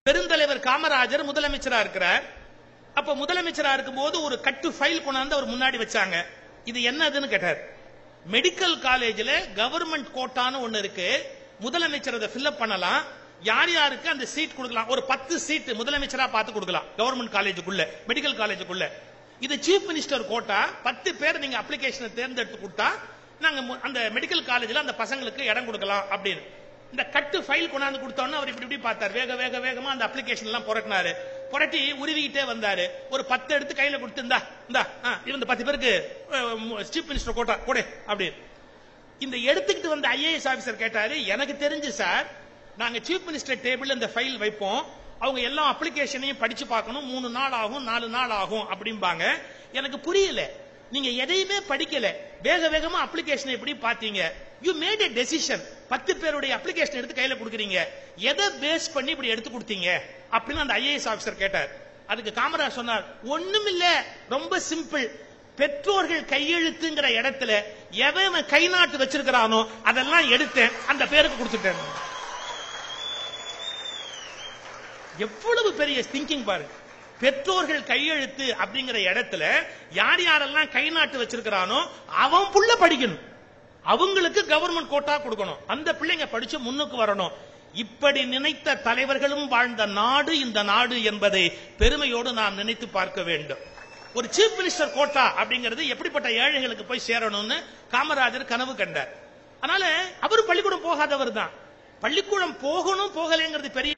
பெருந்தலைவர் காமராஜர் முதலமைச்சரா இருக்கிறார் அப்ப முதலமைச்சரா இருக்கும்போது ஒரு கட்டு ஃபைல் கொண்டாந்து அவர் முன்னாடி வச்சாங்க இது என்னதுன்னு கேட்டார் மெடிக்கல் காலேஜ்ல கவர்மெண்ட் கோட்டான்னு ஒண்ணு இருக்கு முதலமைச்சர் அதை ஃபில்அப் பண்ணலாம் யார் யாருக்கு அந்த சீட் கொடுக்கலாம் ஒரு பத்து சீட் முதலமைச்சரா பார்த்து கொடுக்கலாம் கவர்மெண்ட் காலேஜுக்குள்ள மெடிக்கல் காலேஜுக்குள்ள இது சீஃப் மினிஸ்டர் கோட்டா பத்து பேர் நீங்க அப்ளிகேஷனை தேர்ந்தெடுத்து கொடுத்தா நாங்க மு- அந்த மெடிக்கல் காலேஜ்ல அந்த பசங்களுக்கு இடம் கொடுக்கலாம் அப்படின்னு இந்த கட்டு ஃபைல் கொண்டாந்து கொடுத்தோன்னு அவர் இப்படி இப்படி பார்த்தார் வேக வேக வேகமா அந்த அப்ளிகேஷன் எல்லாம் புரட்டினாரு புரட்டி உருவிக்கிட்டே வந்தாரு ஒரு பத்து எடுத்து கையில கொடுத்து இந்தா இந்தா ஆ, இந்த பத்து பேருக்கு சீஃப் மினிஸ்டர் கோட்டா கொடு அப்படின்னு இந்த எடுத்துக்கிட்டு வந்த ஐஏஎஸ் ஆபீசர் கேட்டாரு எனக்கு தெரிஞ்சு சார் நாங்க சீஃப் மினிஸ்டர் டேபிள் இந்த ஃபைல் வைப்போம் அவங்க எல்லா அப்ளிகேஷனையும் படிச்சு பார்க்கணும் மூணு நாள் ஆகும் நாலு நாள் ஆகும் அப்படிம்பாங்க எனக்கு புரியல நீங்க எதையுமே படிக்கல வேக வேகமா அப்ளிகேஷன் எப்படி பாத்தீங்க யூ மேட் a டெசிஷன் பத்து பேருடைய அப்ளிகேஷன் எடுத்து கையில கொடுக்குறீங்க எதை பேஸ் பண்ணி இப்படி எடுத்து கொடுத்தீங்க அப்படின்னு அந்த ஐஏஎஸ் ஆபீசர் கேட்டார் அதுக்கு காமராஜ் சொன்னார் ஒண்ணும் இல்ல ரொம்ப சிம்பிள் பெற்றோர்கள் கையெழுத்துங்கிற இடத்துல எவன் கை நாட்டு வச்சிருக்கிறானோ அதெல்லாம் எடுத்தேன் அந்த பேருக்கு கொடுத்துட்டேன் எவ்வளவு பெரிய திங்கிங் பாரு பெற்றோர்கள் கையெழுத்து அப்படிங்கிற இடத்துல யார் யாரெல்லாம் கை நாட்டு வச்சிருக்கிறானோ அவன் புள்ள படிக்கணும் அவங்களுக்கு கவர்மெண்ட் கோட்டா கொடுக்கணும் அந்த பிள்ளைங்க படிச்சு முன்னுக்கு வரணும் இப்படி நினைத்த தலைவர்களும் வாழ்ந்த நாடு இந்த நாடு என்பதை பெருமையோடு நாம் நினைத்து பார்க்க வேண்டும் ஒரு சீஃப் மினிஸ்டர் கோட்டா அப்படிங்கிறது எப்படிப்பட்ட ஏழைகளுக்கு போய் சேரணும்னு காமராஜர் கனவு கண்டார் அதனால அவர் பள்ளிக்கூடம் போகாதவர் தான் பள்ளிக்கூடம் போகணும் போகலைங்கிறது பெரிய